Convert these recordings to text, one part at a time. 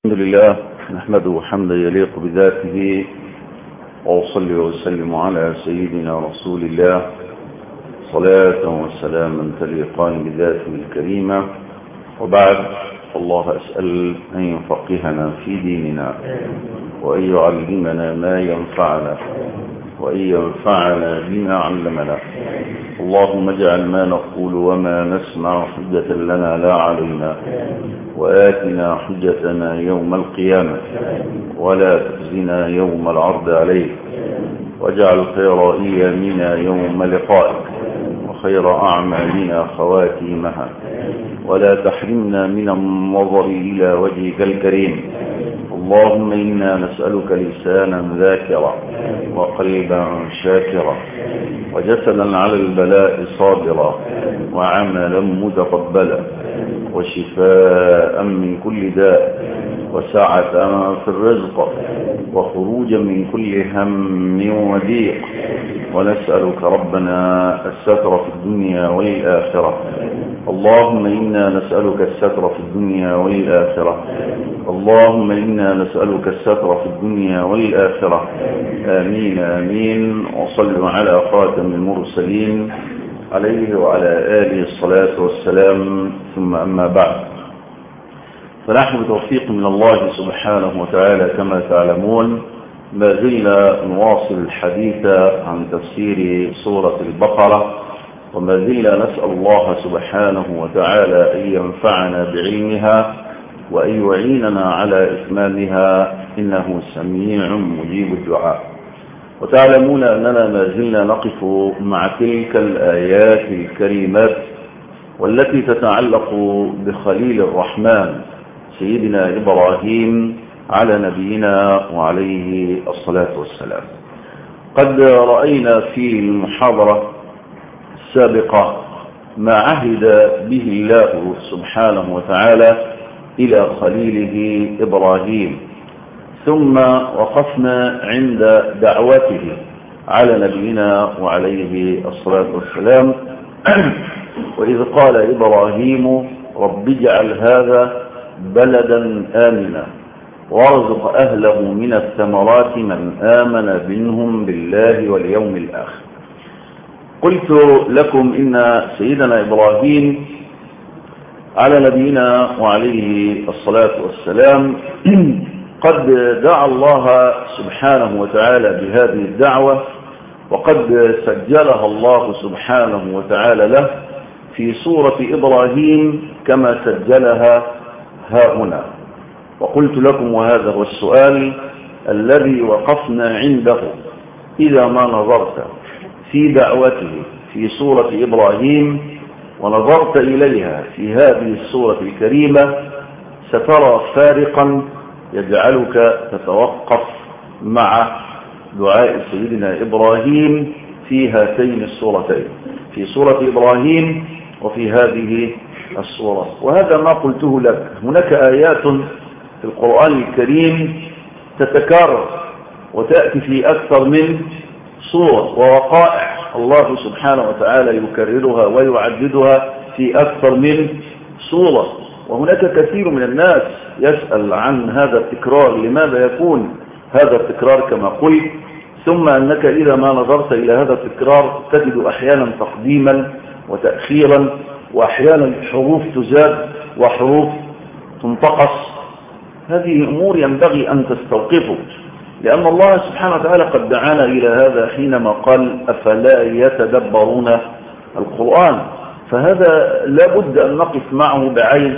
الحمد لله نحمده حمدا يليق بذاته وأصلي وأسلم على سيدنا رسول الله صلاة وسلاما تليقان بذاته الكريمة وبعد الله أسأل أن يفقهنا في ديننا وأن يعلمنا ما ينفعنا وأن ينفعنا بما علمنا اللهم اجعل ما نقول وما نسمع حجة لنا لا علينا وآتنا حجتنا يوم القيامة ولا تخزنا يوم العرض عليك واجعل خير أيامنا يوم لقائك وخير أعمالنا خواتيمها ولا تحرمنا من النظر إلى وجهك الكريم اللهم إنا نسألك لسانا ذاكرا وقلبا شاكرا وجسدا على البلاء صابرا وعملا متقبلا وشفاء من كل داء وسعة في الرزق وخروجا من كل هم وضيق ونسألك ربنا الستر في الدنيا والآخرة اللهم إنا نسألك الستر في الدنيا والآخرة اللهم إنا نسألك الستر في الدنيا والآخرة آمين آمين وصلوا على خاتم المرسلين عليه وعلى آله الصلاة والسلام ثم أما بعد فنحن بتوفيق من الله سبحانه وتعالى كما تعلمون ما زلنا نواصل الحديث عن تفسير سورة البقرة وما زلنا نسأل الله سبحانه وتعالى أن ينفعنا بعلمها وأن يعيننا على إتمامها إنه سميع مجيب الدعاء وتعلمون أننا ما زلنا نقف مع تلك الآيات الكريمات والتي تتعلق بخليل الرحمن سيدنا إبراهيم على نبينا وعليه الصلاة والسلام قد رأينا في المحاضرة السابقة ما عهد به الله سبحانه وتعالى إلى خليله إبراهيم ثم وقفنا عند دعوته على نبينا وعليه الصلاة والسلام وإذ قال إبراهيم رب اجعل هذا بلدا آمنا وارزق أهله من الثمرات من آمن منهم بالله واليوم الآخر قلت لكم إن سيدنا إبراهيم على نبينا وعليه الصلاة والسلام قد دعا الله سبحانه وتعالى بهذه الدعوة وقد سجلها الله سبحانه وتعالى له في سورة إبراهيم كما سجلها ها هنا وقلت لكم وهذا هو السؤال الذي وقفنا عنده إذا ما نظرت في دعوته في سورة إبراهيم ونظرت إليها في هذه السورة الكريمة سترى فارقا يجعلك تتوقف مع دعاء سيدنا إبراهيم في هاتين السورتين في سورة إبراهيم وفي هذه السورة وهذا ما قلته لك هناك آيات في القرآن الكريم تتكرر وتأتي في أكثر من صور ووقائع الله سبحانه وتعالى يكررها ويعددها في أكثر من صورة وهناك كثير من الناس يسأل عن هذا التكرار لماذا يكون هذا التكرار كما قلت ثم أنك إذا ما نظرت إلى هذا التكرار تجد أحيانا تقديما وتأخيرا وأحيانا حروف تزاد وحروف تنتقص هذه أمور ينبغي أن تستوقفه لأن الله سبحانه وتعالى قد دعانا إلى هذا حينما قال أفلا يتدبرون القرآن فهذا لا بد أن نقف معه بعين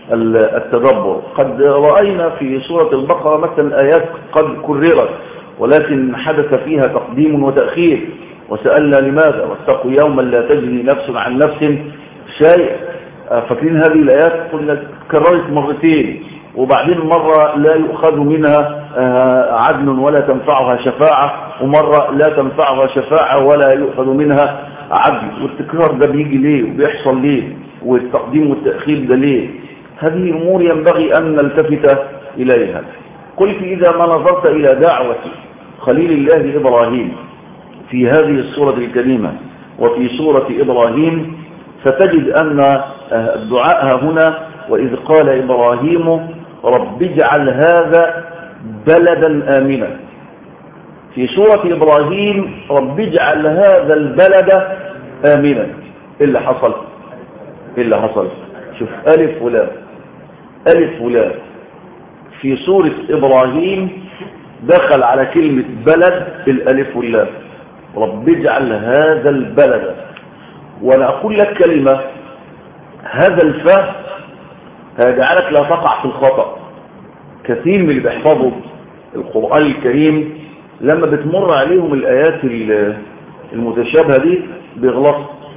التدبر قد رأينا في سورة البقرة مثلا آيات قد كررت ولكن حدث فيها تقديم وتأخير وسألنا لماذا واتقوا يوما لا تجري نفس عن نفس شيء فاكرين هذه الآيات قلنا كررت مرتين وبعدين مرة لا يؤخذ منها عدل ولا تنفعها شفاعة ومرة لا تنفعها شفاعة ولا يؤخذ منها عدل والتكرار ده بيجي ليه وبيحصل ليه والتقديم والتأخير ده ليه هذه أمور ينبغي أن نلتفت إليها قلت إذا ما نظرت إلى دعوة خليل الله إبراهيم في هذه السورة الكريمة وفي سورة إبراهيم فتجد أن الدعاء هنا وإذ قال إبراهيم رب اجعل هذا بلدا آمنا في سورة إبراهيم رب اجعل هذا البلد آمنا إيه اللي حصل إيه اللي حصل شوف ألف ولام ألف ولام في سورة إبراهيم دخل على كلمة بلد الألف واللام رب اجعل هذا البلد وأنا أقول لك كلمة هذا الفهم هيجعلك لا تقع في الخطأ كثير من اللي بيحفظوا القرآن الكريم لما بتمر عليهم الآيات المتشابهة دي بيغلط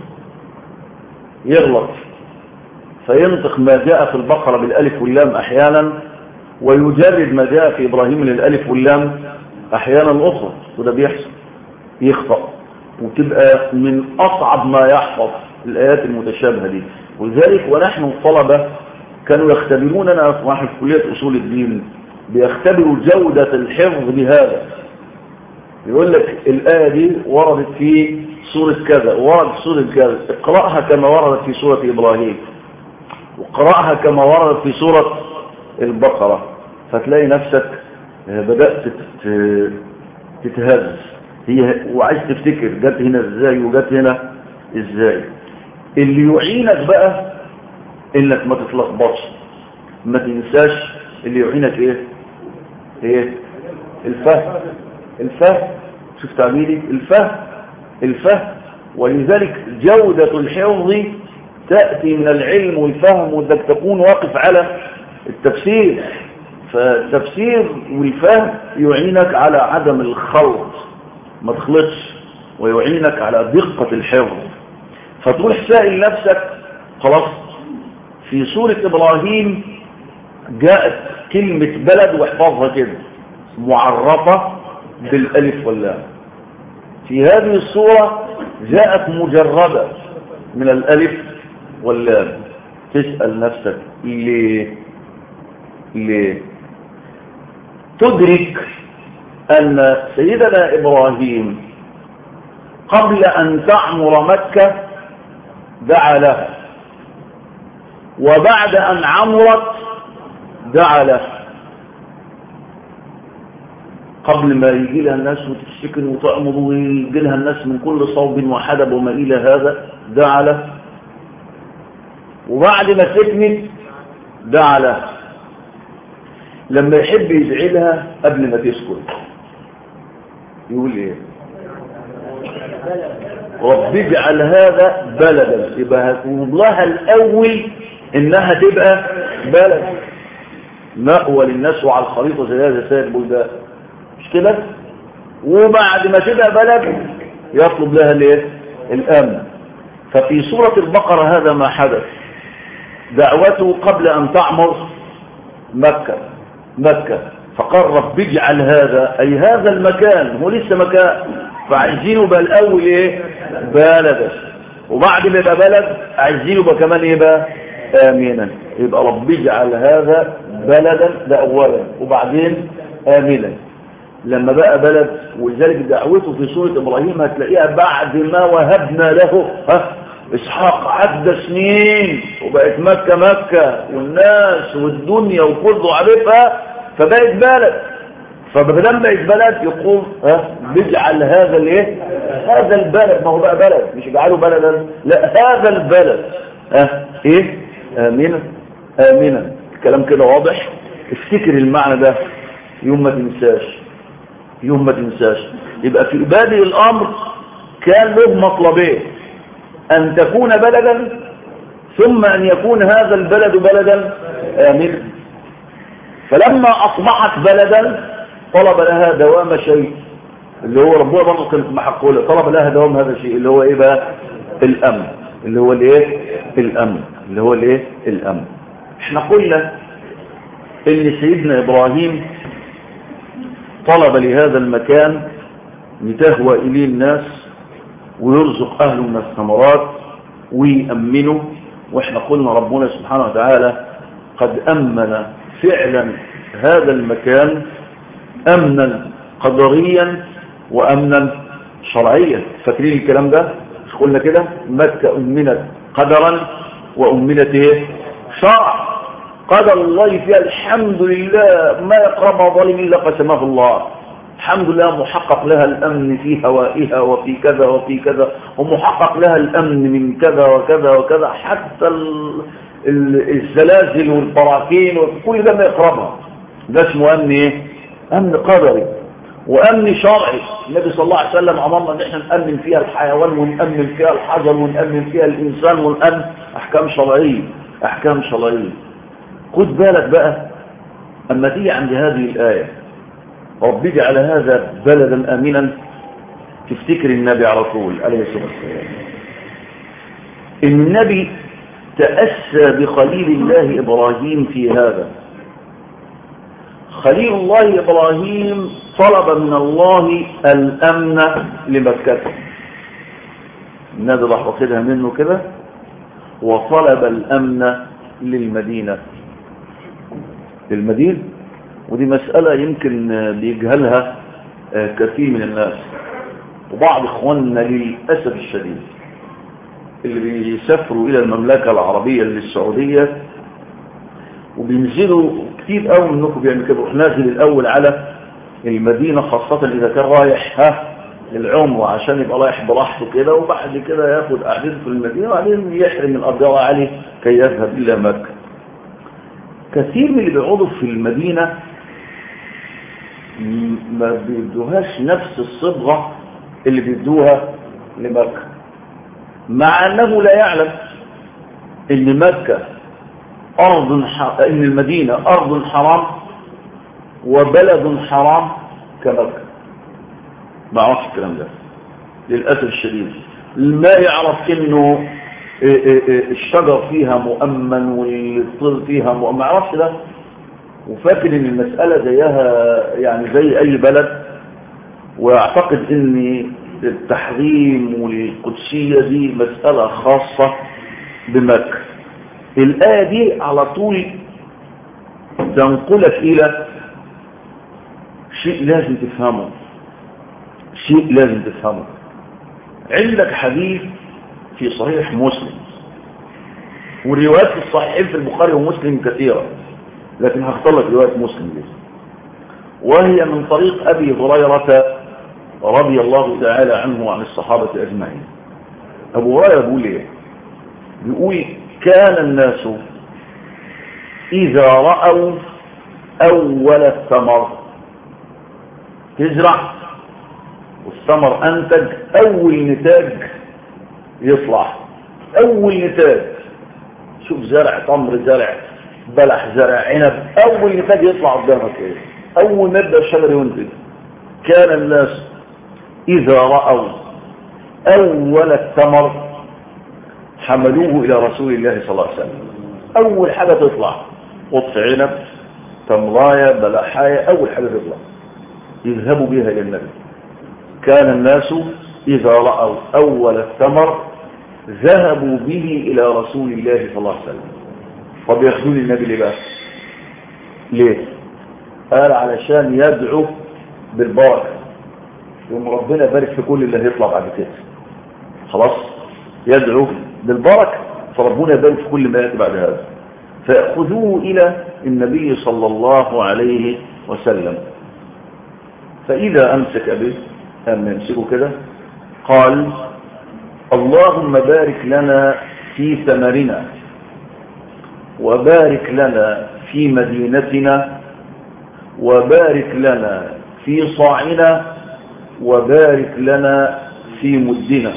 يغلط فينطق ما جاء في البقرة بالألف واللام أحيانا ويجرد ما جاء في إبراهيم للألف واللام أحيانا أخرى وده بيحصل يخطأ وتبقى من أصعب ما يحفظ الآيات المتشابهة دي ولذلك ونحن طلبة كانوا يختبروننا في كلية أصول الدين بيختبروا جودة الحفظ بهذا يقول لك الآية دي وردت في سورة كذا وردت سورة كذا اقرأها كما وردت في سورة إبراهيم وقرأها كما وردت في سورة البقرة فتلاقي نفسك بدأت تتهز هي وعايز تفتكر جت هنا ازاي وجت هنا ازاي اللي يعينك بقى انك ما تتلخبطش ما تنساش اللي يعينك ايه ايه الفهم الفهم شوف تعبيري الفهم الفهم ولذلك جودة الحفظ تأتي من العلم والفهم وانك تكون واقف على التفسير فالتفسير والفهم يعينك على عدم الخلط ما تخلطش ويعينك على دقة الحفظ فتروح سائل نفسك خلاص في سورة إبراهيم جاءت كلمة بلد واحفظها كده معرفة بالألف واللام في هذه الصورة جاءت مجردة من الألف واللام تسأل نفسك ليه ليه تدرك أن سيدنا إبراهيم قبل أن تعمر مكة دعا لها وبعد أن عمرت دعا لها قبل ما يجي لها الناس وتتسكن وتأمر ويجي لها الناس من كل صوب وحدب وما إلى هذا دعا له وبعد ما سكنت دعا له لما يحب يدعي لها قبل ما تسكن يقول ايه رب اجعل هذا بلدا يبقى هتقول لها الاول انها تبقى بلد مأوى للناس وعلى الخريطه زي هذا سائر البلدان مش كده وبعد ما تبقى بلد يطلب لها الايه الامن ففي سوره البقره هذا ما حدث دعوته قبل ان تعمر مكه مكه فقال رب اجعل هذا اي هذا المكان هو لسه مكان فعايزينه بقى الاول ايه بلد وبعد ما يبقى بلد عايزينه بقى كمان ايه بقى امنا يبقى رب اجعل هذا بلدا ده اولا وبعدين امنا لما بقى بلد ولذلك دعوته في سورة إبراهيم هتلاقيها بعد ما وهبنا له ها إسحاق عدى سنين وبقت مكة مكة والناس والدنيا وكله عارفها فبقت بلد فلما بقت بلد يقول ها بيجعل هذا الايه هذا البلد ما هو بقى بلد مش يجعله بلدا لا هذا البلد ها ايه امنا امنا الكلام كده واضح افتكر المعنى ده يوم ما تنساش يوم ما تنساش يبقى في بادئ الامر كان له مطلبين ان تكون بلدا ثم ان يكون هذا البلد بلدا امنا فلما اصبحت بلدا طلب لها دوام شيء اللي هو ربنا برضه كانت محقوله طلب لها دوام هذا الشيء اللي هو ايه بقى الامن اللي هو الايه الامن اللي هو الايه الامن احنا قلنا ان سيدنا ابراهيم طلب لهذا المكان لتهوى إليه الناس ويرزق أهله من الثمرات ويأمنه وإحنا قلنا ربنا سبحانه وتعالى قد أمن فعلا هذا المكان أمنا قدريا وأمنا شرعيا فاكرين الكلام ده مش قلنا كده مكة أمنت قدرا وأمنت ايه شرع قدر الله فيها الحمد لله ما يقربها ظالم إلا قسمه الله الحمد لله محقق لها الأمن في هوائها وفي كذا وفي كذا ومحقق لها الأمن من كذا وكذا وكذا حتى الزلازل والبراكين وكل ده ما يقربها ده اسمه أمن إيه؟ أمن قدري وأمن شرعي النبي صلى الله عليه وسلم أمرنا أن احنا نأمن فيها الحيوان ونأمن فيها الحجر ونأمن فيها الإنسان ونأمن أحكام شرعية أحكام شرعية خد بالك بقى أما تيجي عند هذه الآية رب اجعل هذا بلدا امنا تفتكر النبي على طول عليه الصلاه والسلام النبي تاسى بخليل الله ابراهيم في هذا خليل الله ابراهيم طلب من الله الامن لمكه النبي راح واخدها منه كده وطلب الامن للمدينه للمدينه ودي مسألة يمكن بيجهلها كثير من الناس وبعض اخواننا للأسف الشديد اللي بيسافروا إلى المملكة العربية للسعودية وبينزلوا كتير قوي منكم بيعمل كده نازل الأول على المدينة خاصة إذا كان رايح ها العمرة عشان يبقى رايح براحته كده وبعد كده ياخد قعدته في المدينة وبعدين يحرم الأرجاء عليه كي يذهب إلى مكة كثير من اللي بيقعدوا في المدينة ما بيدوهاش نفس الصبغة اللي بيدوها لمكة مع أنه لا يعلم أن مكة أرض ح... أن المدينة أرض حرام وبلد حرام كمكة ما عرفش الكلام ده للأسف الشديد ما يعرف أنه الشجر فيها مؤمن والطير فيها مؤمن ما عرفش ده وفاكر ان المسألة زيها يعني زي اي بلد واعتقد ان التحريم والقدسية دي مسألة خاصة بمكة الآية دي على طول تنقلك إلى شيء لازم تفهمه شيء لازم تفهمه عندك حديث في صحيح مسلم والروايات في الصحيحين في البخاري ومسلم كثيرة لكن هختار لك رواية مسلم دي وهي من طريق أبي هريرة رضي الله تعالى عنه وعن الصحابة أجمعين أبو هريرة بيقول إيه بيقول كان الناس إذا رأوا أول الثمر تزرع والثمر أنتج أول نتاج يطلع أول نتاج شوف زرع تمر زرع بلح زرع عنب أول نتاج يطلع قدامك إيه أول ما يبدأ الشجر ينتج كان الناس إذا رأوا أول الثمر حملوه إلى رسول الله صلى الله عليه وسلم أول حاجة تطلع قطف عنب تمراية بلحاية أول حاجة تطلع يذهبوا بها إلى النبي كان الناس إذا رأوا أول الثمر ذهبوا به إلى رسول الله صلى الله عليه وسلم طب ياخدوا لي النبي ليه بقى ليه قال علشان يدعو بالبركة يوم ربنا يبارك في كل اللي هيطلع بعد كده خلاص يدعو بالبركة فربنا يبارك في كل ما يأتي بعد هذا فيأخذوه إلى النبي صلى الله عليه وسلم فإذا أمسك به أم يمسكه كده قال اللهم بارك لنا في ثمرنا وبارك لنا في مدينتنا وبارك لنا في صاعنا وبارك لنا في مدنا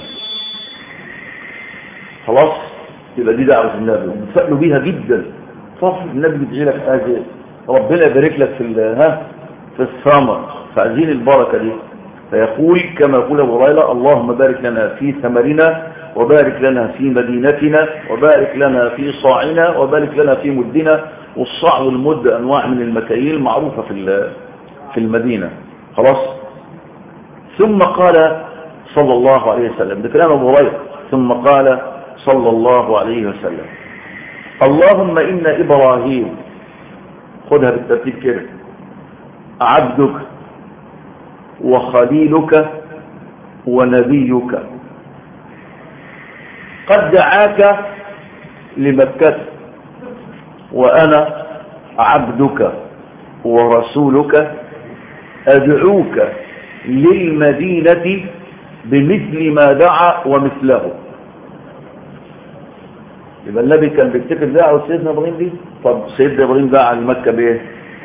خلاص يبقى دي دعوة النبي ومتفائلوا بيها جدا صف النبي بيدعي لك حاجة ربنا يبارك لك في ها في الثمر فعايزين البركة دي فيقول كما يقول ابو هريره اللهم بارك لنا في ثمرنا وبارك لنا في مدينتنا وبارك لنا في صاعنا وبارك لنا في مدنا والصاع والمد انواع من المكاييل معروفه في في المدينه خلاص ثم قال صلى الله عليه وسلم ده كلام ابو هريره ثم قال صلى الله عليه وسلم اللهم ان ابراهيم خدها بالترتيب كده عبدك وخليلك ونبيك قد دعاك لمكة وأنا عبدك ورسولك أدعوك للمدينة بمثل ما دعا ومثله يبقى النبي كان بيفتكر دعوة سيدنا ابراهيم دي طب سيدنا ابراهيم دعا لمكة بايه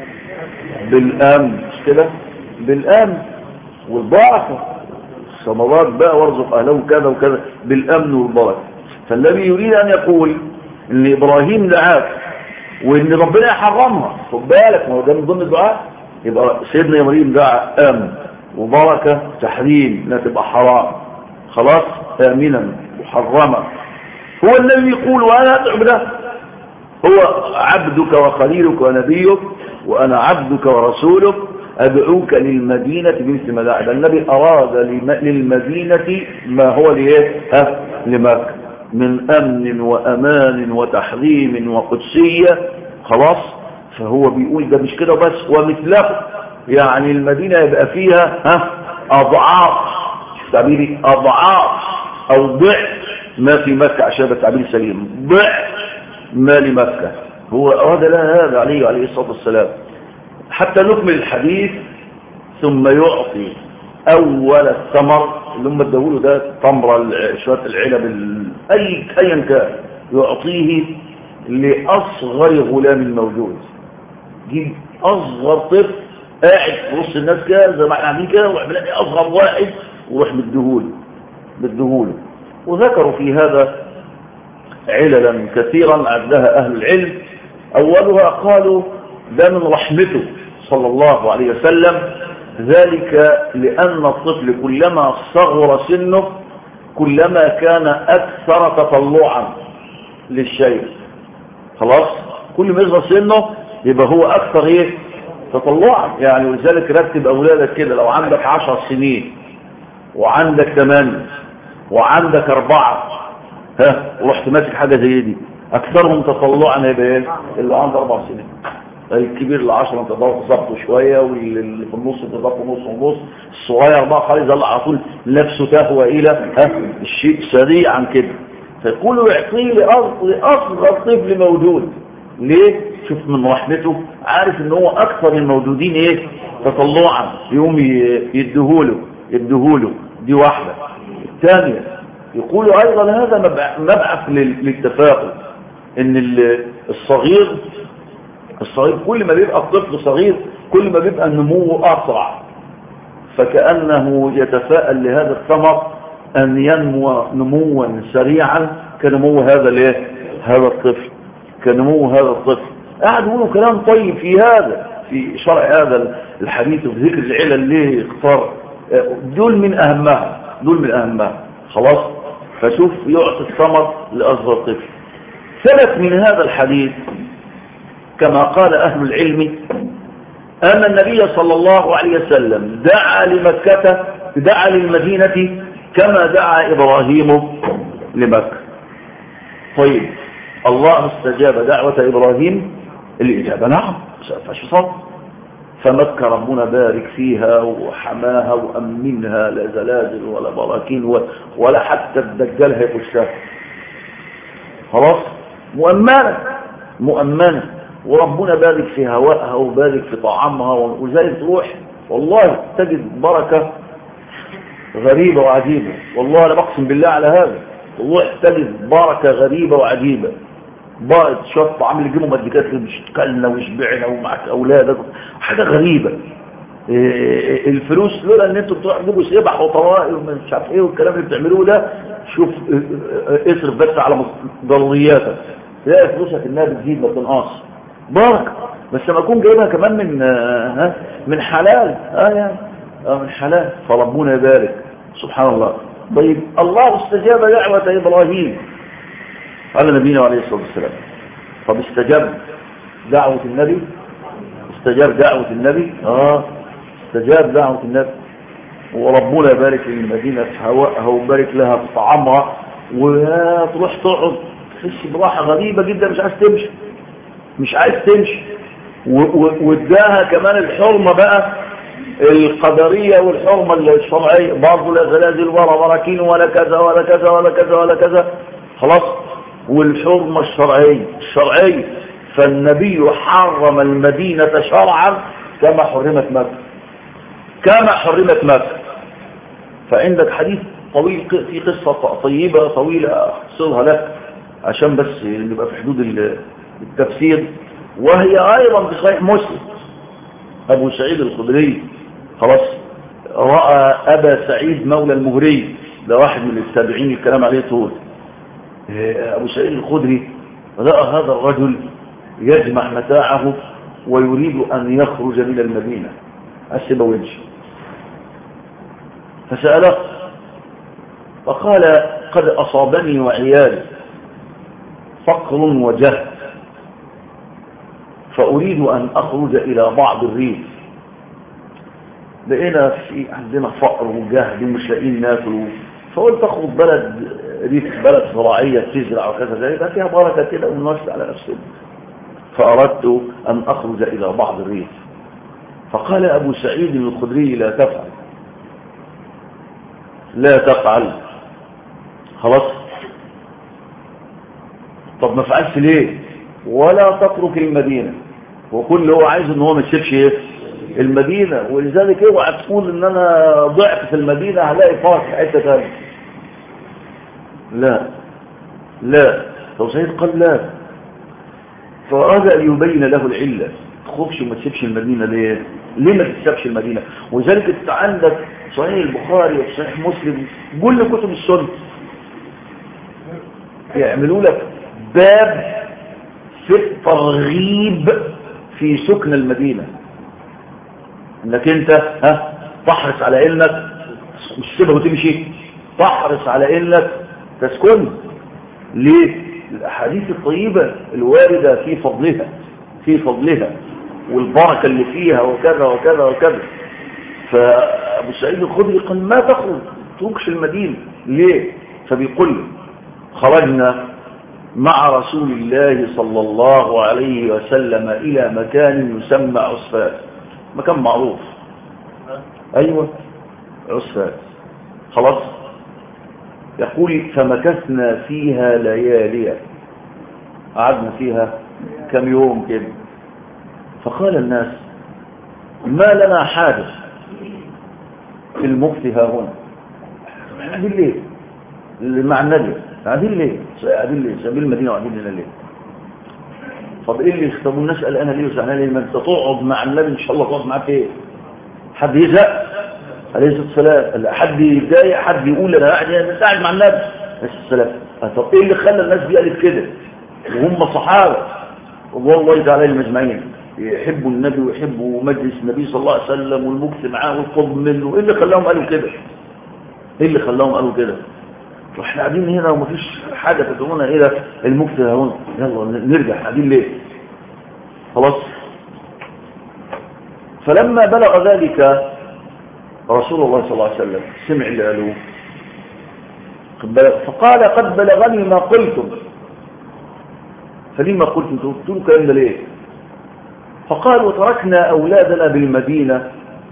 بالامن مش كده بالامن والبركه السماوات بقى وارزق اهله كذا وكذا بالامن والبركه فالنبي يريد ان يقول ان ابراهيم دعاك وان ربنا يحرمها خد بالك ما هو ده من ضمن الدعاء يبقى سيدنا ابراهيم دعا امن وبركه تحريم لا تبقى حرام خلاص امنا محرمه هو الذي يقول وانا ادعو بده هو عبدك وخليلك ونبيك وانا عبدك ورسولك ادعوك للمدينة بمثل ما دعا النبي اراد للمدينة ما هو ليه ها لمكة من امن وامان وتحريم وقدسية خلاص فهو بيقول ده مش كده بس ومثله يعني المدينة يبقى فيها ها اضعاف تعبيري اضعاف او ضعف ما في مكة عشان التعبير سليم ضعف ما لمكة هو أراد لها هذا عليه عليه الصلاة والسلام حتى نكمل الحديث ثم يعطي أول الثمر اللي هم ادوله ده تمرة شوية العنب أي أيا كان يعطيه لأصغر غلام موجود جيب أصغر طفل قاعد في وسط الناس كده زي ما احنا عاملين كده ويروح بلاقي أصغر واحد ويروح مديهوله مديهوله وذكروا في هذا عللا كثيرا عدها أهل العلم أولها قالوا ده من رحمته صلى الله عليه وسلم ذلك لأن الطفل كلما صغر سنه كلما كان أكثر تطلعا للشيء خلاص كل ما يصغر سنه يبقى هو أكثر إيه تطلعا يعني ولذلك رتب أولادك كده لو عندك عشر سنين وعندك ثمانية وعندك أربعة ها ورحت ماسك حاجة زي دي أكثرهم تطلعا يبقى إيه اللي عنده أربع سنين الكبير العشرة انت تظبطه شوية واللي في النص تظبطه نص ونص الصغير بقى خالص يلا على طول نفسه تهوى إلى ها الشيء سريعا كده فيقولوا يعطيه لأصغر طفل موجود ليه؟ شوف من رحمته عارف ان هو اكثر الموجودين ايه تطلعا يقوم يديهوله يديهوله دي واحدة الثانية يقولوا ايضا هذا مبعث للتفاؤل ان الصغير الصغير كل ما بيبقى الطفل صغير كل ما بيبقى النمو اسرع فكأنه يتفاءل لهذا الثمر ان ينمو نموا سريعا كنمو هذا الايه هذا الطفل كنمو هذا الطفل قاعد يقولوا كلام طيب في هذا في شرع هذا الحديث وفي ذكر العلل ليه اختار دول من اهمها دول من اهمها خلاص فشوف يعطي الثمر لاصغر طفل ثبت من هذا الحديث كما قال اهل العلم ان النبي صلى الله عليه وسلم دعا لمكة دعا للمدينة كما دعا ابراهيم لمكة طيب الله استجاب دعوة ابراهيم الاجابة نعم فاش صار فمكة ربنا بارك فيها وحماها وأمنها لا زلازل ولا براكين ولا حتى الدجال هيخشها خلاص مؤمنة مؤمنة وربنا بارك في هوائها وبارك في طعامها وزي تروح والله تجد بركة غريبة وعجيبة والله أنا بقسم بالله على هذا والله تجد بركة غريبة وعجيبة بقى شوية طعام اللي يجيبوا مدكات مش كلنا وشبعنا ومعك اولادك حاجه غريبه إيه الفلوس لولا ان انتوا بتروحوا تجيبوا سبع وطوائل ومش عارف ايه والكلام اللي بتعملوه ده شوف اصرف بس على ضرورياتك تلاقي فلوسك انها بتزيد ما بتنقص بركه بس لما اكون جايبها كمان من ها من حلال اه يعني اه من حلال فربنا يبارك سبحان الله طيب الله استجاب دعوه ابراهيم قال نبينا عليه الصلاة والسلام طب استجاب دعوة النبي استجاب دعوة النبي اه استجاب دعوة النبي وربنا يبارك للمدينة في هوائها ويبارك لها في طعامها وتروح تقعد تحس براحة غريبة جدا مش عايز تمشي مش عايز تمشي واداها كمان الحرمة بقى القدرية والحرمة الشرعية برضه لا زلازل ولا براكين ولا كذا ولا كذا ولا كذا ولا كذا خلاص والحرمة الشرعية الشرعية فالنبي حرم المدينة شرعا كما حرمت مكة كما حرمت مكة فعندك حديث طويل في قصة طيبة طويلة أختصرها لك عشان بس نبقى في حدود التفسير وهي أيضا في صحيح مسلم أبو سعيد الخدري خلاص رأى أبا سعيد مولى المهري ده واحد من التابعين الكلام عليه طول أبو سعيد الخدري رأى هذا الرجل يجمع متاعه ويريد أن يخرج من المدينة أسب وجه فسأله فقال قد أصابني وعيالي فقر وجهد فأريد أن أخرج إلى بعض الريف لقينا في عندنا فقر وجهد ومش لاقيين ناكل فقلت أخرج بلد ريف بلد زراعية تزرع وكذا زي فيها بركة كده ونوسع على نفسنا فأردت أن أخرج إلى بعض الريف فقال أبو سعيد الخدري لا تفعل لا تفعل خلاص طب ما فعلش ليه ولا تترك المدينة وكل هو عايز ان هو ما يسيبش ايه المدينة ولذلك اوعى تقول ان انا ضعت في المدينة هلاقي فرق في حتة ثانيه لا لا لو سيد قال لا فأراد أن يبين له العلة تخافش وما تسيبش المدينة ليه ليه ما تسيبش المدينة ولذلك انت عندك صحيح البخاري وصحيح مسلم كل كتب السنة يعملوا لك باب في الترغيب في سكن المدينة انك انت ها تحرص على انك مش تسيبها وتمشي تحرص على انك تسكن ليه الاحاديث الطيبة الواردة في فضلها في فضلها والبركة اللي فيها وكذا وكذا وكذا فابو سعيد الخدري قال ما تخرج تركش المدينة ليه فبيقول خرجنا مع رسول الله صلى الله عليه وسلم إلى مكان يسمى عصفات مكان معروف أيوة عصفات خلاص يقول فمكثنا فيها لياليا قعدنا فيها كم يوم كده فقال الناس ما لنا حادث في المكت ها هنا قاعدين ليه مع النبي قاعدين ليه قاعدين ليه سبيل المدينه وقاعدين هنا ليه طب ايه اللي يختبوا الناس قال انا ليه وزعلان ليه ما انت تقعد مع النبي ان شاء الله تقعد معاه ايه حد يزهق عليه الصلاه والسلام حد يتضايق حد يقول انا قاعد انا قاعد مع النبي عليه الصلاه والسلام طب ايه اللي خلى الناس دي قالت كده وهم صحابه والله تعالى المجمعين يحبوا النبي ويحبوا مجلس النبي صلى الله عليه وسلم والمكس معاه والقرب منه ايه اللي خلاهم قالوا كده ايه اللي خلاهم قالوا كده واحنا قاعدين هنا ومفيش حاجه تدعونا الى المكس هون يلا نرجع قاعدين ليه خلاص فلما بلغ ذلك رسول الله صلى الله عليه وسلم سمع اللي قالوه فقال قد بلغني ما قلتم فلما قلتم تقولوا الكلام ده ليه فقال وتركنا أولادنا بالمدينة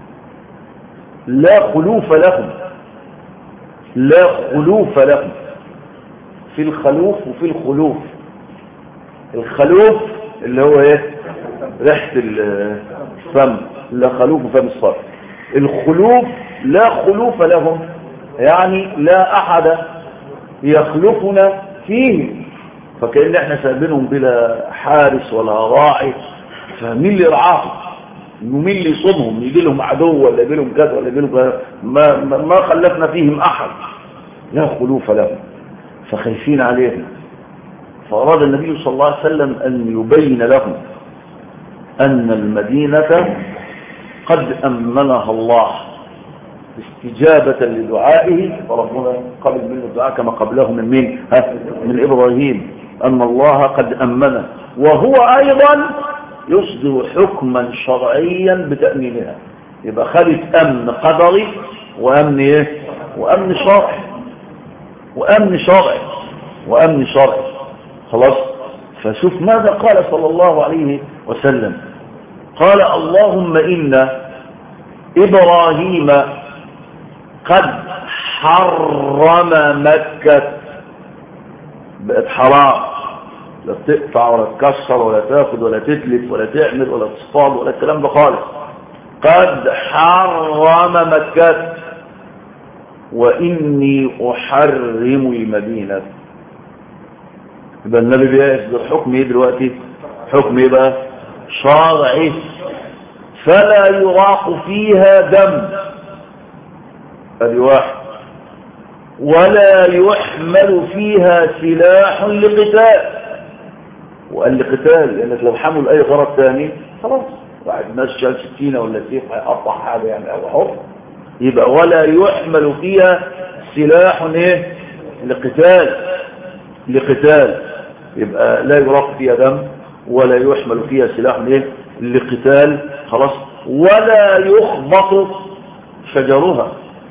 لا خلوف لهم لا خلوف لهم في الخلوف وفي الخلوف الخلوف اللي هو ايه ريحة الفم لا خلوف فم الصرف الخلوف لا خلوف لهم يعني لا أحد يخلفنا فيه فكأن احنا سابينهم بلا حارس ولا راعي فمين اللي يرعاهم ومين اللي يصومهم يجي لهم عدو ولا يجي لهم كذا ولا يجي لهم كذا ما, ما خلفنا فيهم احد لا خلوف لهم فخايفين عليهم فاراد النبي صلى الله عليه وسلم ان يبين لهم ان المدينه قد امنها الله استجابة لدعائه فربنا قبل منه الدعاء كما قبله من مين ها من إبراهيم أن الله قد أمنه وهو أيضا يصدر حكما شرعيا بتأمينها يبقى خدت أمن قدري وأمن إيه وأمن شرعي وأمن شرعي وأمن شرعي خلاص فشوف ماذا قال صلى الله عليه وسلم قال اللهم إن إبراهيم قد حرم مكة بقت حرام لا تقطع ولا تكسر ولا تاخد ولا تتلف ولا تعمل ولا تصطاد ولا الكلام ده خالص قد حرم مكة وإني أحرم المدينة يبقى النبي بيصدر حكم ايه دلوقتي حكم ايه بقى شرعي فلا يراق فيها دم ادي واحد ولا يحمل فيها سلاح لقتال وقال لقتال لانك لو حمل اي غرض ثاني خلاص واحد ناس شال سكينه ولا سيف هيقطع حاجه يعني او حر يبقى ولا يحمل فيها سلاح ايه لقتال لقتال يبقى لا يراق فيها دم ولا يحمل فيها سلاح ايه لقتال خلاص ولا يخبط شجرها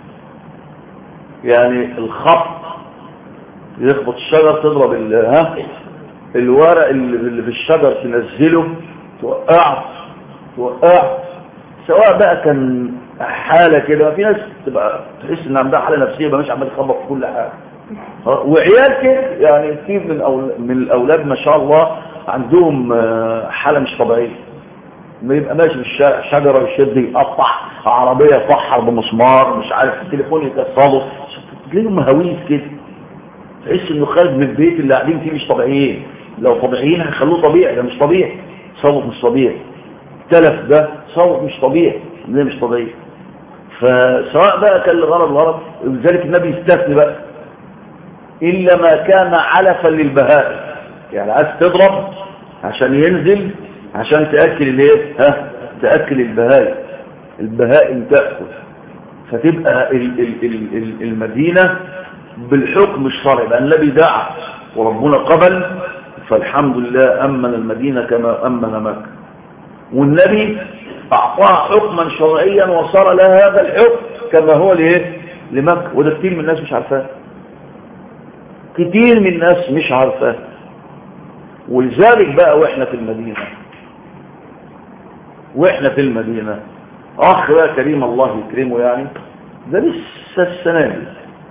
يعني الخط يخبط الشجر تضرب ها الورق اللي في الشجر تنزله توقعه توقعه سواء بقى كان حالة كده في ناس تبقى تحس ان عندها حالة نفسية بقى مش عمال تخبط في كل حاجة وعيال كده يعني كتير من من الاولاد ما شاء الله عندهم حالة مش طبيعية ما يبقى ماشي في الشارع شجرة يشد يقطع عربية يفحر بمسمار مش عارف التليفون يكسره تلاقيهم مهاويس كده تحس انه خارج من البيت اللي قاعدين فيه مش طبيعيين لو طبيعيين هيخلوه طبيعي ده مش طبيعي صوت مش طبيعي تلف ده صوت مش طبيعي ده مش طبيعي فسواء بقى كان لغرض غرض ولذلك النبي يستثني بقى الا ما كان علفا للبهائم يعني عايز تضرب عشان ينزل عشان تاكل الايه ها تاكل البهائم البهائم تاكل فتبقى ال ال ال المدينه بالحكم الشرعي بأن النبي دعا وربنا قبل فالحمد لله أمن المدينة كما أمن مكة والنبي أعطاها حكما شرعيا وصار لها هذا الحكم كما هو لإيه لمكة وده كتير من الناس مش عارفاه كتير من الناس مش عارفاه ولذلك بقى واحنا في المدينة واحنا في المدينة اخ بقى كريم الله يكرمه يعني ده لسه السنة دي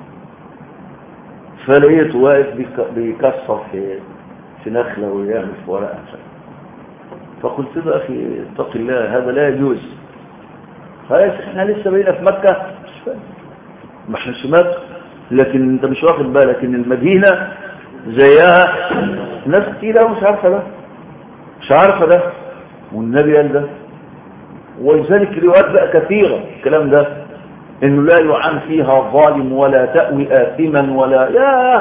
فلقيته واقف بيكسر في في نخلة ويعمل في ورقة فقلت له أخي اتق الله هذا لا يجوز خلاص احنا لسه بقينا في مكة ما احنا في مكة لكن انت مش واخد بالك ان المدينة زيها ناس كتير مش عارفة ده مش عارفة ده والنبي قال ده ولذلك روايات بقى كثيرة الكلام ده انه لا يعان فيها ظالم ولا تأوي آثما ولا يا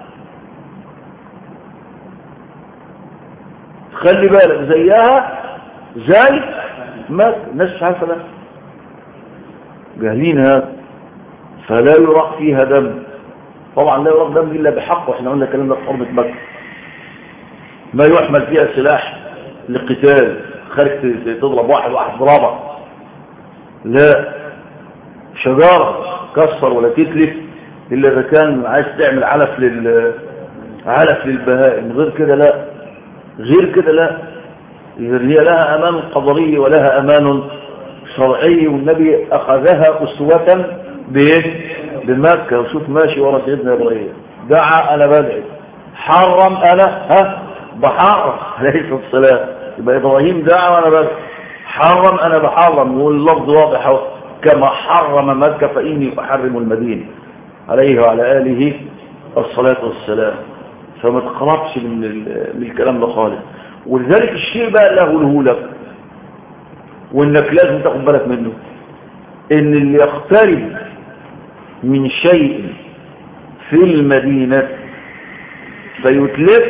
خلي بالك زيها زي ما الناس مش عارفه ده جاهلين هذا فلا يراق فيها دم طبعا لا يراق دم الا بحق واحنا قلنا الكلام ده في حرمه مكه ما يحمل فيها سلاح للقتال خارج تضرب واحد واحد ضربه لا شجارة كسر ولا تتلف إلا إذا كان عايز تعمل علف لل علف للبهائم غير كده لا غير كده لا هي لها أمان قدري ولها أمان شرعي والنبي أخذها أسوة بإيه؟ بمكة وشوف ماشي ورا سيدنا إبراهيم دعا أنا بدعي حرم أنا ها بحرم عليه الصلاة يبقى إبراهيم دعا وأنا بدعي حرم أنا بحرم واللفظ واضح اهو كما حرم مكة فإني أحرم المدينة عليه وعلى آله الصلاة والسلام فما تقربش من, من الكلام ده خالص ولذلك الشيء بقى اللي أقوله لك وإنك لازم تاخد بالك منه إن اللي يقترب من شيء في المدينة فيتلف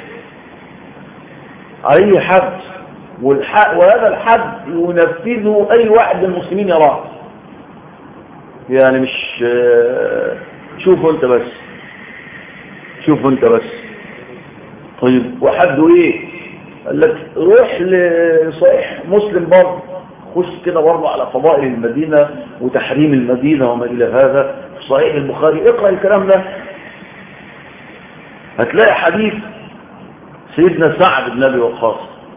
أي حد وهذا الحد ينفذه أي واحد من المسلمين يراه يعني مش شوفوا انت بس شوفوا انت بس طيب وحده ايه قال لك روح لصحيح مسلم برضه خش كده برضه على فضائل المدينة وتحريم المدينة وما إلى هذا في صحيح البخاري اقرأ الكلام ده هتلاقي حديث سيدنا سعد بن ابي وقاص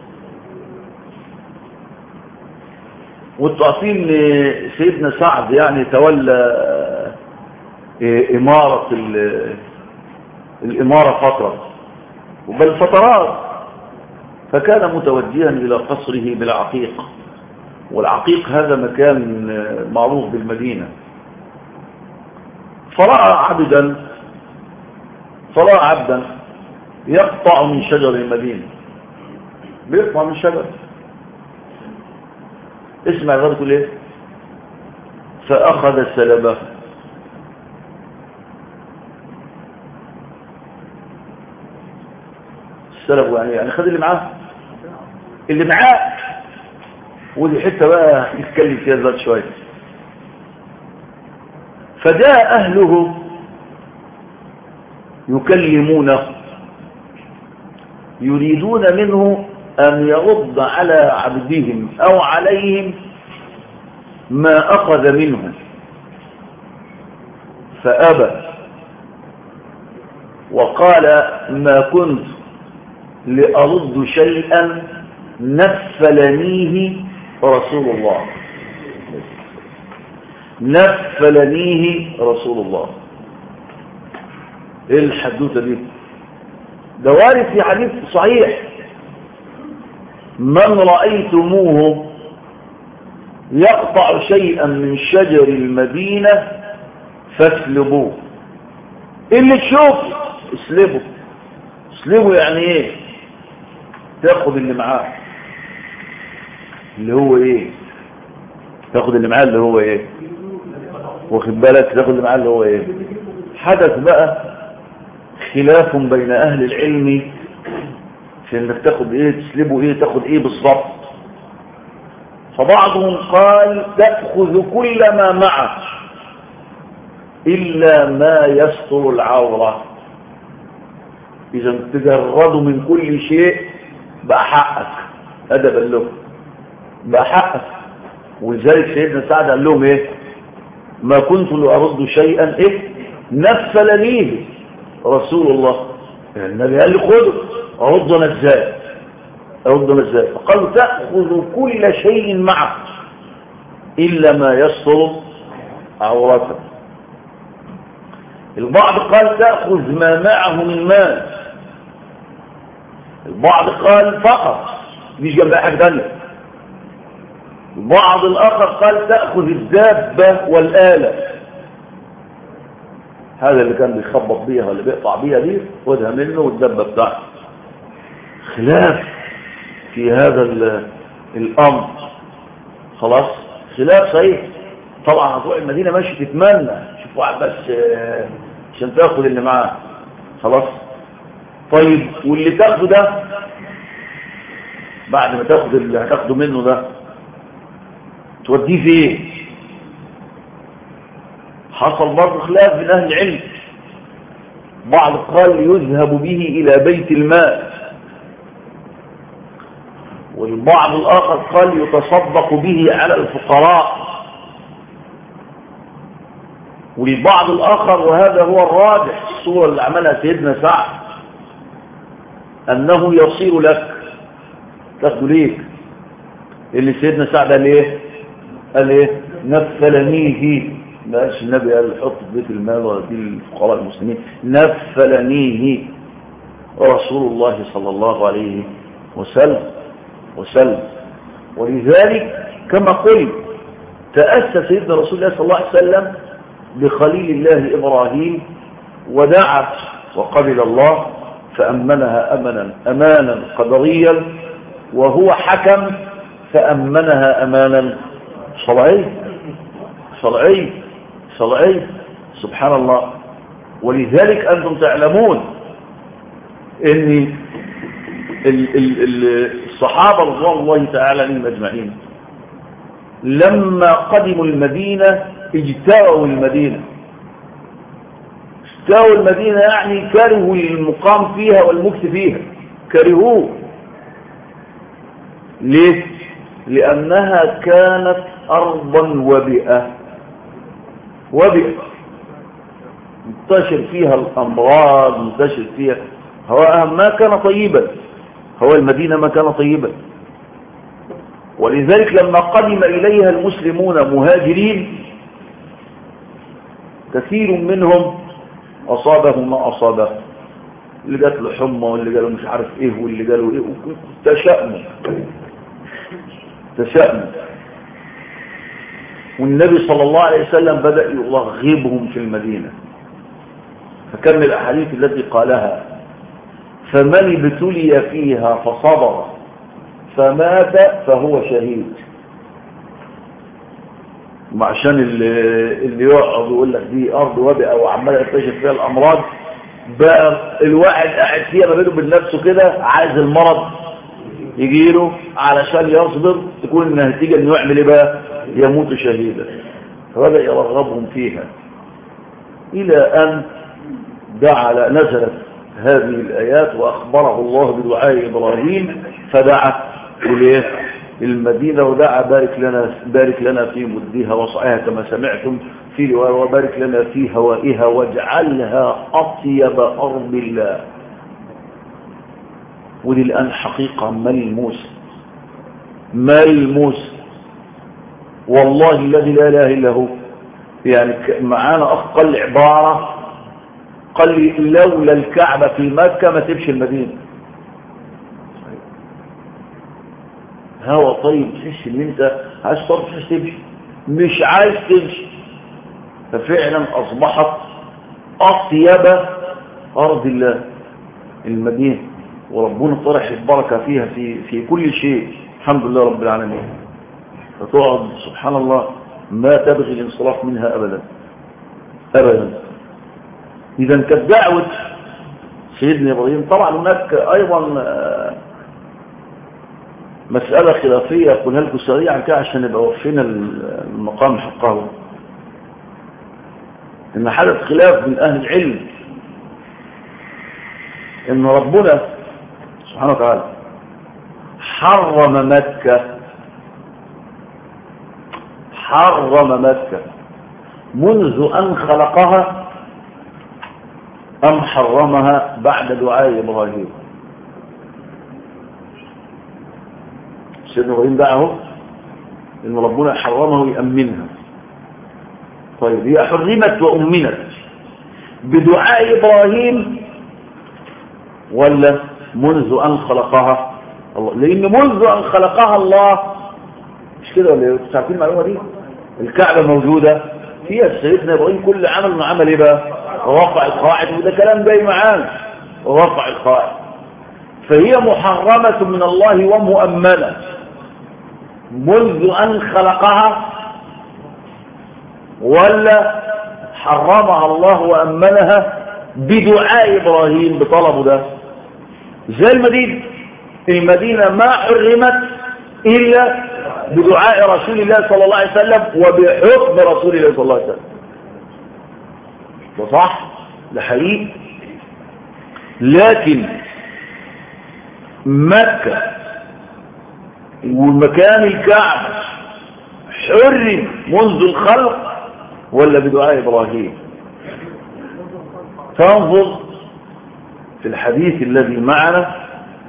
وانتوا عارفين سيدنا سعد يعني تولى إمارة الإمارة فترة بل فترات فكان متوجها إلى قصره بالعقيق والعقيق هذا مكان معروف بالمدينة فرأى عبدا فرأى عبدا يقطع من شجر المدينة بيقطع من شجر اسمع غير تقول ايه فأخذ سلبه السلب يعني يعني خد اللي معاه اللي معاه ودي حته بقى نتكلم فيها دلوقتي شويه فجاء اهله يكلمونه يريدون منه ان يرد على عبدهم او عليهم ما اخذ منهم فابى وقال ما كنت لأرد شيئا نفلنيه رسول الله نفلنيه رسول الله ايه الحدوته دي ده وارد في حديث صحيح من رأيتموه يقطع شيئا من شجر المدينة فاسلبوه اللي تشوف اسلبه اسلبه يعني ايه تاخد اللي معاه اللي هو ايه تاخد اللي معاه اللي هو ايه واخد بالك تاخد اللي معاه اللي هو ايه حدث بقى خلاف بين اهل العلم في انك تاخد ايه تسلبه ايه تاخد ايه بالظبط فبعضهم قال تأخذ كل ما معك إلا ما يستر العورة إذا تجرده من كل شيء بقى حقك أدبا له بقى حقك ولذلك سيدنا سعد قال لهم ايه ما كنت لأرد شيئا ايه نفلنيه رسول الله يعني النبي قال لي خذه أرد انا ازاي أرد انا ازاي فقالوا تأخذ كل شيء معك إلا ما يستر عورتك البعض قال تأخذ ما معه من مال البعض قال فقط مش جنب حاجة ثانيه البعض الآخر قال تأخذ الدابة والآلة هذا اللي كان بيخبط بيها اللي بيقطع بيها دي خدها منه والدبة بتاعته خلاف في هذا الأمر خلاص خلاف صحيح طبعا هتروح المدينة ماشي تتمنى شوف واحد بس عشان تاخد اللي معاه خلاص طيب واللي تاخده ده بعد ما تاخد اللي هتاخده منه ده توديه فين حصل برضه خلاف من اهل العلم بعض قال يذهب به الى بيت المال والبعض الاخر قال يتصدق به على الفقراء والبعض الاخر وهذا هو الراجح الصورة اللي عملها سيدنا سعد انه يصير لك تاخده ليك اللي سيدنا سعد قال ايه قال ايه نفلنيه ما قالش النبي قال حط في بيت المال ولا دي الفقراء المسلمين نفلنيه رسول الله صلى الله عليه وسلم وسلم ولذلك كما قلت تأسى سيدنا رسول الله صلى الله عليه وسلم بخليل الله إبراهيم ودعا وقبل الله فأمنها أمنا أمانا قدريا وهو حكم فأمنها أمانا شرعي شرعي شرعي سبحان الله ولذلك أنتم تعلمون أن الصحابة رضوان الله تعالى عليهم أجمعين لما قدموا المدينة اجتووا المدينة اجتووا المدينة يعني كرهوا المقام فيها والمكس فيها كرهوه ليه لأنها كانت أرضا وبئة وبئة منتشر فيها الأمراض منتشر فيها هواءها ما كان طيبا هو المدينة ما كان طيبا ولذلك لما قدم إليها المسلمون مهاجرين كثير منهم أصابه ما أصابه اللي جات له حمى واللي قالوا مش عارف ايه واللي قالوا ايه تشأموا تشأموا والنبي صلى الله عليه وسلم بدأ يرغبهم في المدينة فكم الأحاديث التي قالها فمن ابتلي فيها فصبر فمات فهو شهيد عشان اللي, اللي يقعد ويقول لك دي أرض وبئة وعمال يكتشف فيها الأمراض بقى الواحد قاعد فيها ما بينه وبين نفسه كده عايز المرض يجي له علشان يصبر تكون النتيجة انه يعمل ايه بقى يموت شهيدا فبدأ يرغبهم فيها إلى أن دعا نزلت هذه الآيات وأخبره الله بدعاء إبراهيم فدعا إليه المدينة ودعا بارك لنا بارك لنا في مدها وصعها كما سمعتم في رواية وبارك لنا في هوائها واجعلها أطيب أرض الله ودي الآن حقيقة ملموسة ملموسة والله الذي لا إله إلا هو يعني معانا أخ قال لي عبارة قال لي لولا الكعبة في مكة ما تمشي المدينة هوا طيب تحس ان انت عايز تروح تمشي مش عايز تمشي ففعلا اصبحت اطيب ارض الله المدينه وربنا طرح البركه فيها في في كل شيء الحمد لله رب العالمين فتقعد سبحان الله ما تبغي الانصراف منها ابدا ابدا اذا كانت دعوه سيدنا ابراهيم طبعا هناك ايضا مسألة خلافية أقولها لكم سريعا كده عشان نبقى وفينا المقام حقه إن حدث خلاف من أهل العلم إن ربنا سبحانه وتعالى حرم مكة حرم مكة منذ أن خلقها أم حرمها بعد دعاء إبراهيم سيدنا إبراهيم دعه إن ربنا حرمه ويأمنها طيب هي حرمت وأمنت بدعاء إبراهيم ولا منذ أن خلقها الله لأن منذ أن خلقها الله مش كده ولا تعرفين المعلومة دي الكعبة موجودة فيها سيدنا إبراهيم كل عمل من عمل إيه بقى رفع القواعد وده كلام جاي معانا رفع القواعد فهي محرمة من الله ومؤمنة منذ أن خلقها ولا حرمها الله وأمنها بدعاء إبراهيم بطلبه ده زي المدينة المدينة ما حرمت إلا بدعاء رسول الله صلى الله عليه وسلم وبحكم رسول الله صلى الله عليه وسلم ده صح ده حقيقي لكن مكة ومكان الكعبة حرم منذ الخلق ولا بدعاء إبراهيم تنظر في الحديث الذي معنا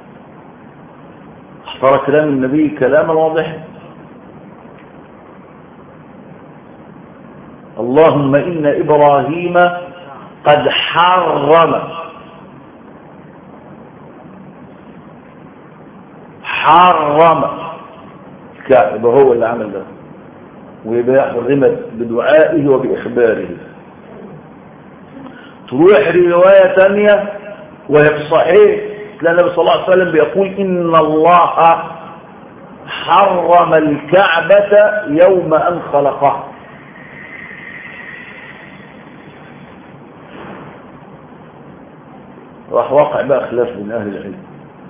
اختار كلام النبي كلاما واضحا اللهم إن إبراهيم قد حرم حرم الكعبة هو اللي عمل ده ويبقى حرمت بدعائه وبإخباره تروح رواية ثانية وهي في الصحيح تلاقي النبي صلى الله عليه وسلم بيقول إن الله حرم الكعبة يوم أن خلقها راح واقع بقى خلاف من أهل العلم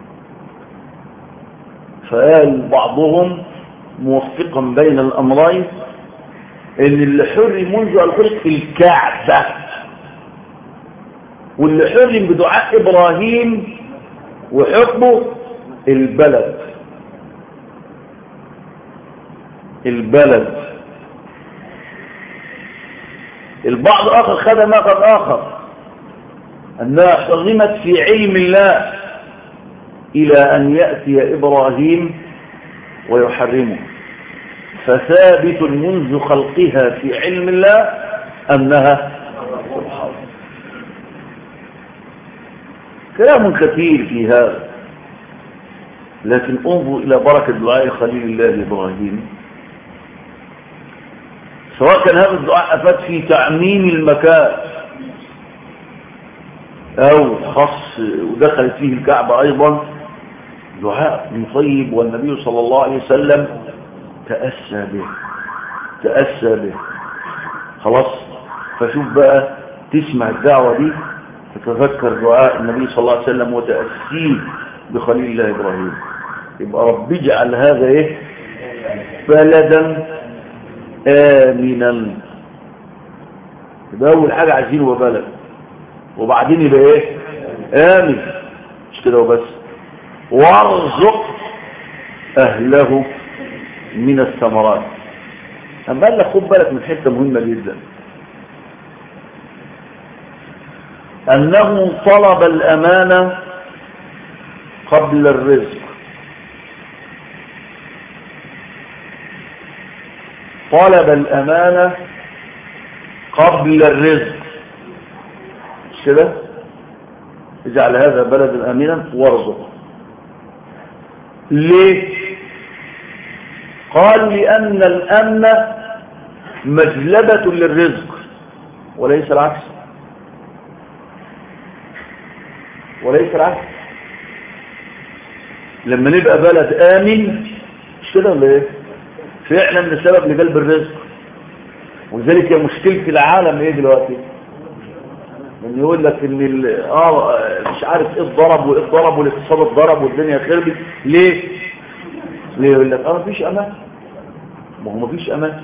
فقال بعضهم موفقا بين الأمرين ان اللي حرم منذ أن خلق الكعبة واللي حرم بدعاء إبراهيم وحكمه البلد البلد البعض آخر خد مقد آخر أنها حرمت في علم الله إلى أن يأتي إبراهيم ويحرمه فثابت منذ خلقها في علم الله أنها كلام كثير في هذا لكن انظر إلى بركة دعاء خليل الله إبراهيم سواء كان هذا الدعاء أفاد في تعميم المكان أو خص ودخلت فيه الكعبة أيضا دعاء من طيب والنبي صلى الله عليه وسلم تأسى به تأسى به خلاص فشوف بقى تسمع الدعوة دي تتذكر دعاء النبي صلى الله عليه وسلم وتأسيه بخليل الله إبراهيم يبقى رب اجعل هذا ايه بلدا آمنا يبقى أول حاجة عايزين هو بلد وبعدين يبقى ايه آمن مش كده وبس وارزق أهله من الثمرات أما قال لك خد بالك من حتة مهمة جدا أنه طلب الأمانة قبل الرزق طلب الأمانة قبل الرزق مش كده اجعل هذا بلدا آمنا وارزق ليه قال لأن الأمن مجلبة للرزق وليس العكس وليس العكس لما نبقى بلد آمن مش كده ولا ايه فعلا ده سبب لجلب الرزق ولذلك هي مشكلة العالم ايه دلوقتي ان يقول لك ان اه مش عارف ايه اتضرب وايه اتضرب والاقتصاد اتضرب والدنيا خربت ليه ليه يقول لك اه مفيش امان ما هو مفيش امان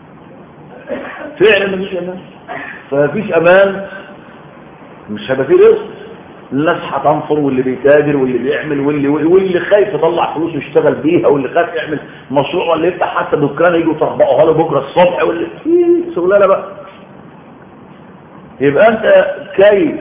فعلا مفيش امان فمفيش امان مش هيبقى فيه رزق الناس هتنفر واللي بيتاجر واللي بيعمل واللي واللي خايف يطلع فلوس ويشتغل بيها واللي خايف يعمل مشروع ولا يفتح حتى دكان يجوا يطبقوها له بكره الصبح واللي شغلانه بقى يبقى انت كيف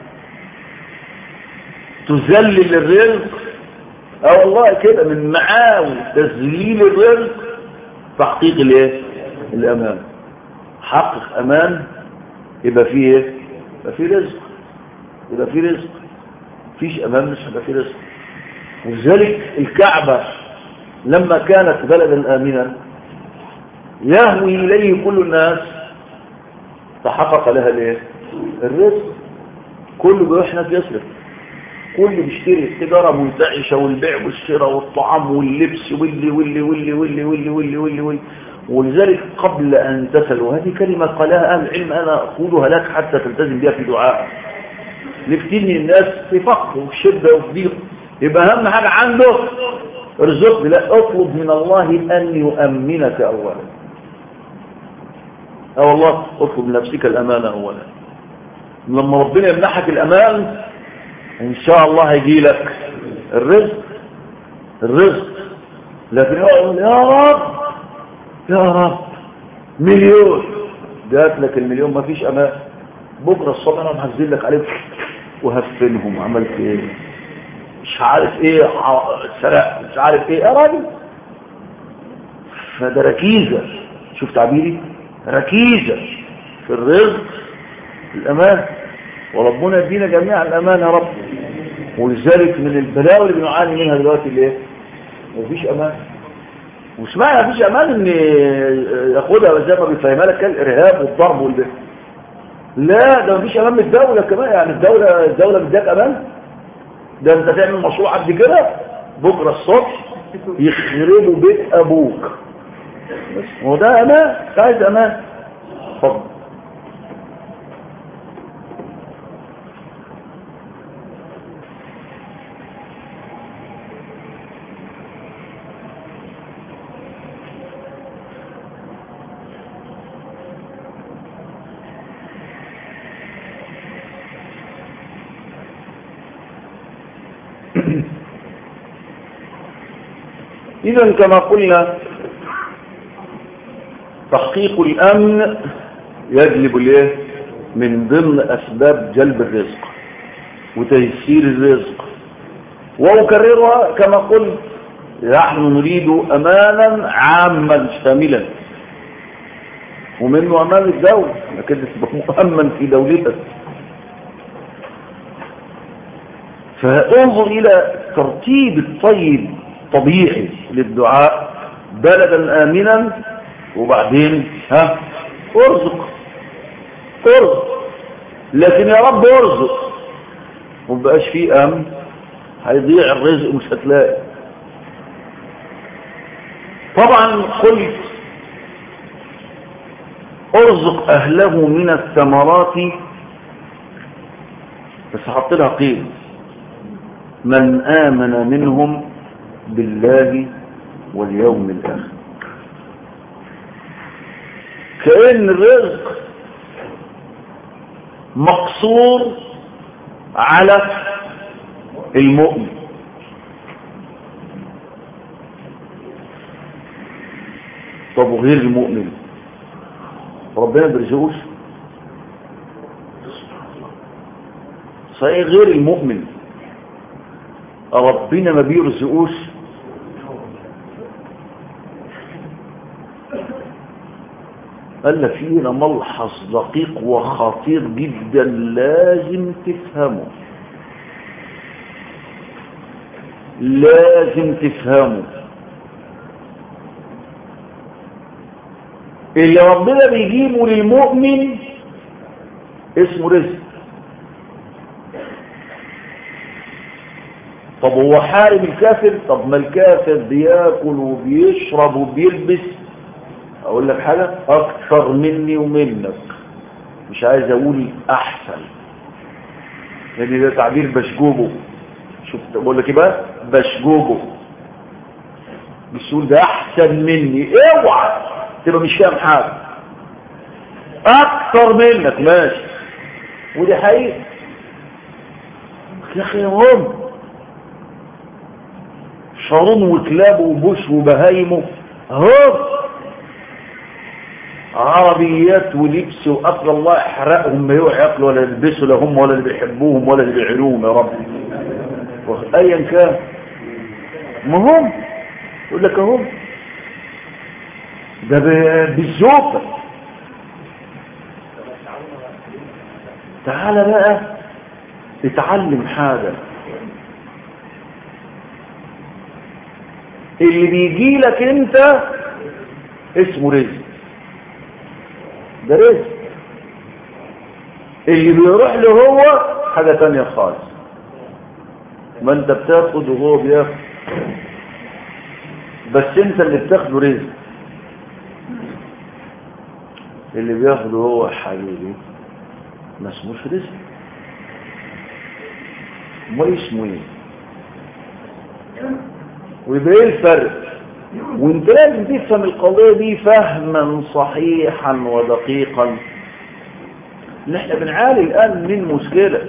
تذلل الرزق اه والله كده من معاوي تذليل الرزق تحقيق الايه الامان حقق امان يبقى فيه ايه يبقى فيه رزق يبقى فيه رزق فيش امان مش هيبقى فيه رزق ولذلك الكعبه لما كانت بلدا امنا يهوي اليه كل الناس تحقق لها الايه الرزق كله بيروح هناك يصرف كل بيشتري التجاره منتعشه والبيع والشراء والطعام واللبس واللي واللي واللي واللي واللي واللي واللي, واللي. ولذلك قبل أن تسأل وهذه كلمة قالها أهل العلم أنا أقولها لك حتى تلتزم بها في دعاء لكتير من الناس في فقر وفي شدة وفي ضيق يبقى أهم حاجة عنده ارزقني لا اطلب من الله أن يؤمنك أولا اه والله اطلب لنفسك الأمانة أولا لما ربنا يمنحك الأمان إن شاء الله هيجي لك الرزق الرزق لكن يقول يا رب يا رب مليون جات لك المليون ما فيش أمان بكرة الصبح أنا هنزل لك عليك وهفنهم عملت ايه مش عارف ايه سرق مش عارف ايه يا راجل فده ركيزة شوف تعبيري ركيزة في الرزق في الأمان وربنا يدينا جميعا الأمان يا رب ولذلك من البلاوي اللي بنعاني منها دلوقتي الايه مفيش أمان وش معنى مفيش أمان ان ياخدها زي ما بيفهمها لك الإرهاب والضرب والبه لا ده مفيش أمان من الدولة كمان يعني الدولة الدولة بدك أمان ده انت تعمل مشروع قد كده بكرة الصبح يخربوا بيت أبوك هو ده أمان عايز أمان اتفضل إذا كما قلنا تحقيق الأمن يجلب الايه من ضمن أسباب جلب الرزق وتيسير الرزق وأكررها كما قلت نحن نريد أمانا عاما شاملا ومنه أمان الدولة لكن تبقى مؤمن في دولتك فانظر الى ترتيب الطيب طبيعي للدعاء بلدا امنا وبعدين ها ارزق ارزق لكن يا رب ارزق ومبقاش فيه امن هيضيع الرزق مش هتلاقي طبعا قلت ارزق اهله من الثمرات بس حط لها قيل من امن منهم بالله واليوم الاخر كأن الرزق مقصور على المؤمن طب وغير المؤمن ربنا بيرزقوش صحيح غير المؤمن ربنا ما بيرزقوش قال لك فينا ملحظ دقيق وخطير جدا لازم تفهمه لازم تفهمه اللي ربنا بيجيبه للمؤمن اسمه رزق طب هو حارم الكافر طب ما الكافر بياكل وبيشرب وبيلبس اقول لك حاجة اكثر مني ومنك مش عايز اقول احسن لان ده تعبير بشجوبه شفت بقول لك ايه بقى بشجوبه بالسؤال ده احسن مني اوعى تبقى مش فاهم حاجه اكثر منك ماشي ودي حقيقه يا اخي هم شارون وكلابه وبوش وبهايمه هم عربيات ولبس واكل الله يحرقهم ما يروح ياكلوا ولا يلبسوا لا هم ولا اللي بيحبوهم ولا اللي بيعلوهم يا رب ايا كان ما هم يقول لك اهو ده بالزوفة تعال بقى اتعلم حاجة اللي بيجي لك انت اسمه رزق ده رزق اللي بيروح له هو حاجة تانية خالص ما انت بتاخد وهو بياخد بس انت اللي بتاخده رزق اللي بياخده هو حبيبي ما اسموش رزق ما اسمه ايه ويبقى ايه الفرق وانت لازم تفهم القضية دي فهما صحيحا ودقيقا ان احنا بنعاني الان من مشكلة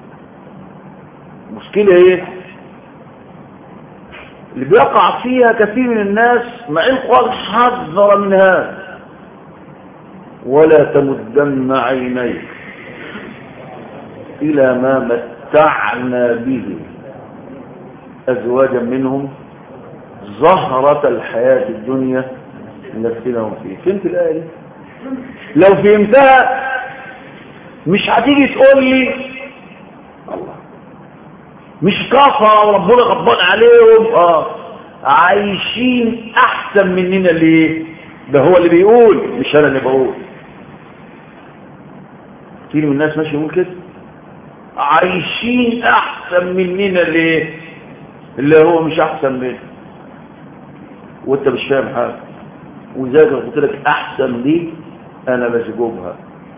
مشكلة ايه اللي بيقع فيها كثير من الناس مع القرآن حذر من هذا ولا تمدن عينيك إلى ما متعنا به أزواجا منهم زهرة الحياة الدنيا نفسناهم فيه فهمت الآية دي؟ لو فهمتها مش هتيجي تقول لي الله مش كفر وربنا غضبان عليهم اه عايشين احسن مننا ليه ده هو اللي بيقول مش انا اللي بقول كتير من الناس ماشي يقول كده عايشين احسن مننا ليه اللي هو مش احسن منه وانت مش فاهم حاجه وزي ما قلت لك احسن ليه انا بشجبها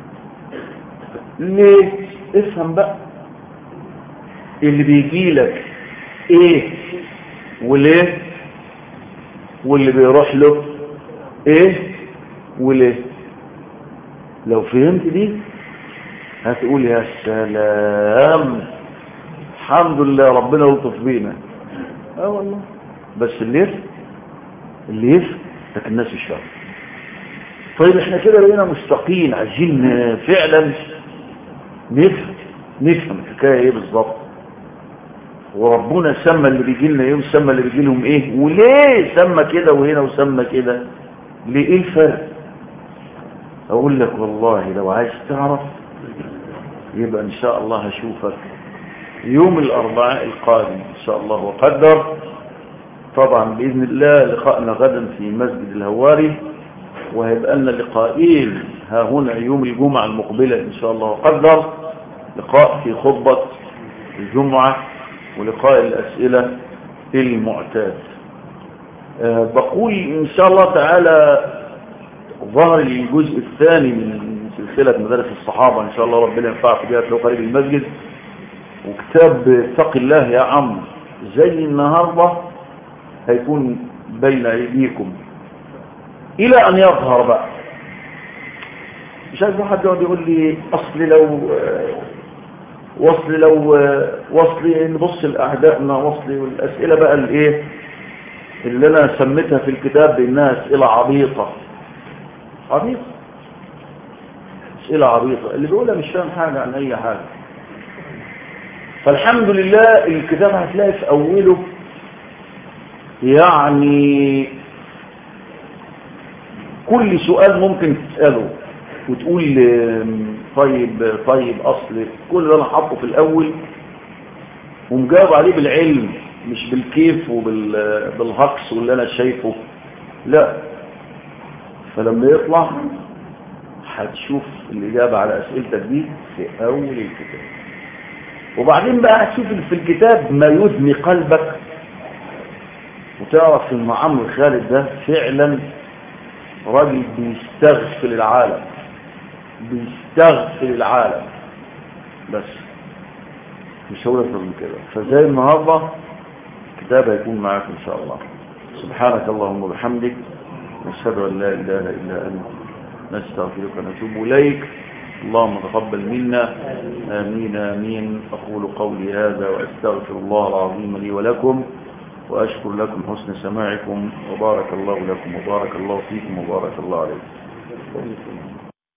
ليه افهم بقى اللي بيجي لك ايه وليه واللي بيروح له ايه وليه لو فهمت دي هتقول يا سلام الحمد لله ربنا لطف بينا اه والله بس اللي يفهم اللي يفهم لكن الناس مش فاهم طيب احنا كده بقينا مشتاقين عايزين فعلا نفهم نفهم الحكايه ايه بالظبط وربنا سمى اللي بيجي لنا ايه وسمى اللي بيجي لهم ايه وليه سمى كده وهنا وسمى كده ليه ايه الفرق اقول لك والله لو عايز تعرف يبقى ان شاء الله هشوفك يوم الأربعاء القادم إن شاء الله وقدر طبعا بإذن الله لقاءنا غدا في مسجد الهواري وهيبقى لنا لقاءين ها هنا يوم الجمعة المقبلة إن شاء الله وقدر لقاء في خطبة الجمعة ولقاء الأسئلة المعتاد أه بقول إن شاء الله تعالى ظهر الجزء الثاني من سلسلة مدارس الصحابة إن شاء الله ربنا ينفعك بها في قريب المسجد وكتاب اتق الله يا عم زي النهاردة هيكون بين أيديكم إلى أن يظهر بقى مش عايز واحد يقعد يقول لي أصل لو وصل لو وصلي نبص لأعدائنا وصلي والأسئلة بقى الإيه اللي أنا سميتها في الكتاب بأنها أسئلة عبيطة عبيطة أسئلة عبيطة اللي بيقولها مش فاهم حاجة عن أي حاجة فالحمد لله الكتاب هتلاقي في أوله يعني كل سؤال ممكن تسأله وتقول طيب طيب أصل كل ده أنا حاطه في الأول ومجاوب عليه بالعلم مش بالكيف وبالهكس واللي أنا شايفه لا فلما يطلع هتشوف الإجابة على أسئلتك دي في أول الكتاب وبعدين بقى هتشوف في الكتاب ما يدمي قلبك وتعرف ان عمرو خالد ده فعلا راجل بيستغفر العالم بيستغفر العالم بس مش هقول اكتر من كده فزي النهارده الكتاب هيكون معاك ان شاء الله سبحانك اللهم وبحمدك نشهد ان لا اله الا انت نستغفرك ونتوب اليك اللهم تقبل منا امين امين اقول قولي هذا واستغفر الله العظيم لي ولكم واشكر لكم حسن سماعكم وبارك الله لكم وبارك الله فيكم وبارك الله عليكم